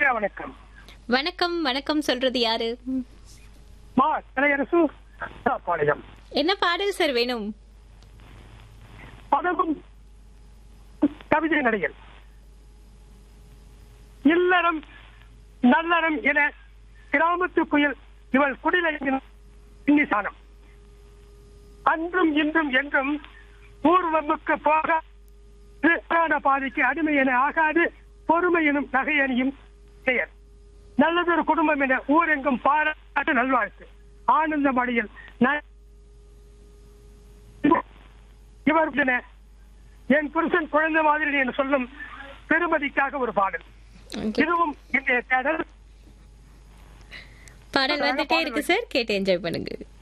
இனிய வணக்கம் வணக்கம் வணக்கம் சொல்றது யாரு ம். மா கலையரசு பாளையம் என்ன பாடல் சார் வேணும் பதவும் கவிதை நடிகர் இல்லறம் நல்லறம் என கிராமத்து புயல் இவள் குடிலையின் இன்னிசானம் அன்றும் இன்றும் என்றும் ஊர்வமுக்கு போக பிராண பாதைக்கு அடிமை என ஆகாது பொறுமை எனும் நகையணியும் பெயர் நல்லதொரு குடும்பம் என ஊரெங்கும் பாராட்டு நல்வாழ்த்து ஆனந்த மடியில் ந- இவர் என என் புருஷன் குழந்தை மாதிரி என்று சொல்லும் பெருமதிக்காக ஒரு பாடல் Okay. இதுவும் இன்றைய தேடல் பாடல் வந்துட்டே இருக்கு சார் கேட்டு என்ஜாய் பண்ணுங்க